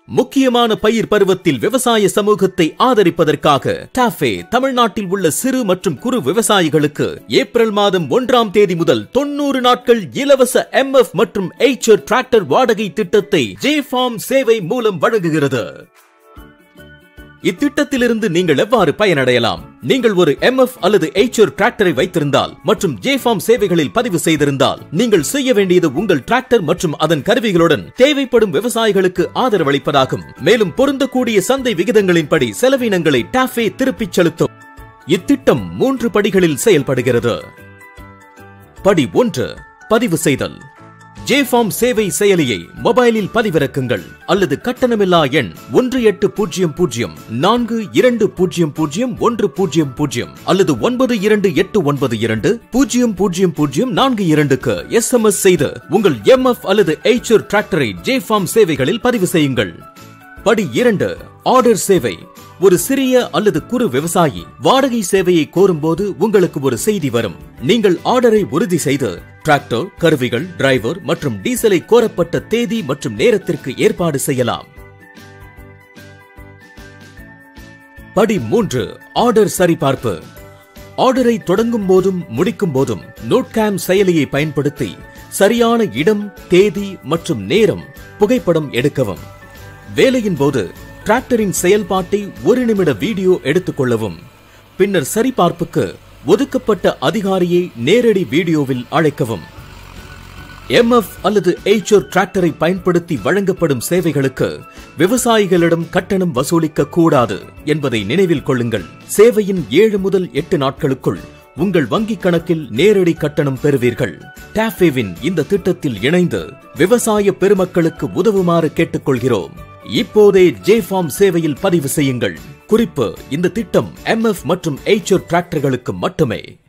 முக்கியமான பயிர் பருவத்தில் விவசாய சமூகத்தை ஆதரிப்பதற்காக டாஃபே தமிழ்நாட்டில் உள்ள சிறு மற்றும் குறு விவசாயிகளுக்கு ஏப்ரல் மாதம் ஒன்றாம் தேதி முதல் தொண்ணூறு நாட்கள் இலவச எம்எஃப் மற்றும் எய்ச்சர் டிராக்டர் வாடகை திட்டத்தை ஜே ஃபார்ம் சேவை மூலம் வழங்குகிறது இத்திட்டத்திலிருந்து நீங்கள் எவ்வாறு பயனடையலாம் நீங்கள் ஒரு எம்எஃப் அல்லது எய்ச்சர் டிராக்டரை வைத்திருந்தால் மற்றும் ஜே ஃபார்ம் சேவைகளில் பதிவு செய்திருந்தால் நீங்கள் செய்ய வேண்டியது உங்கள் டிராக்டர் மற்றும் அதன் கருவிகளுடன் தேவைப்படும் விவசாயிகளுக்கு ஆதரவளிப்பதாகும் மேலும் பொருந்தக்கூடிய சந்தை விகிதங்களின்படி செலவினங்களை டாஃபே திருப்பிச் செலுத்தும் இத்திட்டம் மூன்று படிகளில் செயல்படுகிறது படி ஒன்று பதிவு செய்தல் ஜேஃபார்ம் சேவை செயலியை மொபைலில் பதிவிறக்குங்கள் அல்லது கட்டணமில்லா எண் ஒன்று எட்டு பூஜ்ஜியம் பூஜ்ஜியம் நான்கு இரண்டு பூஜ்ஜியம் பூஜ்ஜியம் ஒன்று பூஜ்ஜியம் பூஜ்ஜியம் அல்லது ஒன்பது இரண்டு எட்டு ஒன்பது இரண்டு பூஜ்ஜியம் பூஜ்ஜியம் பூஜ்ஜியம் நான்கு இரண்டுக்கு எஸ்எம்எஸ் செய்து உங்கள் எம்எஃப் அல்லது எய்ச்சர் டிராக்டரை ஜேஃபார்ம் சேவைகளில் பதிவு செய்யுங்கள் படி இரண்டு ஆர்டர் சேவை ஒரு சிறிய அல்லது குறு விவசாயி வாடகை சேவையை கோரும்போது உங்களுக்கு ஒரு செய்தி வரும் நீங்கள் ஆர்டரை உறுதி செய்து டிராக்டர் கருவிகள் டிரைவர் மற்றும் டீசலை கோரப்பட்ட தேதி மற்றும் நேரத்திற்கு ஏற்பாடு செய்யலாம் படி மூன்று ஆர்டர் சரிபார்ப்பு ஆர்டரை தொடங்கும் போதும் முடிக்கும் போதும் நோட்காம் செயலியை பயன்படுத்தி சரியான இடம் தேதி மற்றும் நேரம் புகைப்படம் எடுக்கவும் வேலையின் போது டிராக்டரின் செயல்பாட்டை ஒரு நிமிட வீடியோ எடுத்துக்கொள்ளவும் பின்னர் சரிபார்ப்புக்கு ஒதுக்கப்பட்ட அதிகாரியை நேரடி வீடியோவில் அழைக்கவும் எம்எஃப் அல்லது எய்ச்சோர் டிராக்டரை பயன்படுத்தி வழங்கப்படும் சேவைகளுக்கு விவசாயிகளிடம் கட்டணம் வசூலிக்க கூடாது என்பதை நினைவில் கொள்ளுங்கள் சேவையின் ஏழு முதல் எட்டு நாட்களுக்குள் உங்கள் வங்கிக் கணக்கில் நேரடி கட்டணம் பெறுவீர்கள் டாஃபேவின் இந்த திட்டத்தில் இணைந்து விவசாய பெருமக்களுக்கு உதவுமாறு கேட்டுக்கொள்கிறோம் இப்போதே ஜே ஃபார்ம் சேவையில் பதிவு செய்யுங்கள் குறிப்பு இந்த திட்டம் எம்எஃப் மற்றும் எய்ச்சர் டிராக்டர்களுக்கு மட்டுமே